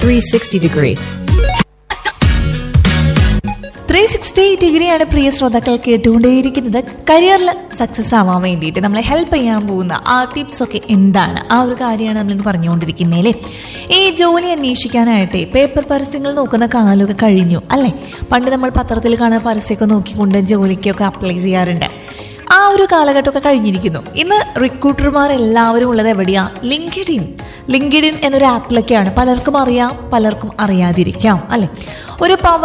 360 degree. Three sixty ഡിഗ്രിയാണ് പ്രിയ ശ്രോതാക്കൾ കേട്ടുകൊണ്ടേയിരിക്കുന്നത് കരിയറിൽ സക്സസ് ആവാൻ വേണ്ടിയിട്ട് നമ്മളെ ഹെൽപ്പ് ചെയ്യാൻ പോകുന്ന ആ ടിപ്സ് ഒക്കെ എന്താണ് ആ ഒരു കാര്യമാണ് നമ്മളിന്ന് പറഞ്ഞുകൊണ്ടിരിക്കുന്നേലേ ഈ ജോലി അന്വേഷിക്കാനായിട്ട് പേപ്പർ പരസ്യങ്ങൾ നോക്കുന്ന കാലമൊക്കെ കഴിഞ്ഞു അല്ലേ പണ്ട് നമ്മൾ പത്രത്തിൽ കാണുന്ന പരസ്യമൊക്കെ നോക്കിക്കൊണ്ട് ജോലിക്കൊക്കെ അപ്ലൈ ചെയ്യാറുണ്ട് ആ ഒരു കാലഘട്ടമൊക്കെ കഴിഞ്ഞിരിക്കുന്നു ഇന്ന് റിക്രൂട്ടർമാർ എല്ലാവരും ഉള്ളത് എവിടെയാ ലിങ്ക്ഡിൻ ലിങ്ക്ഡിൻ എന്നൊരു ആപ്പിലൊക്കെയാണ് പലർക്കും അറിയാം പലർക്കും അറിയാതിരിക്കാം അല്ലെ ഒരു പവർ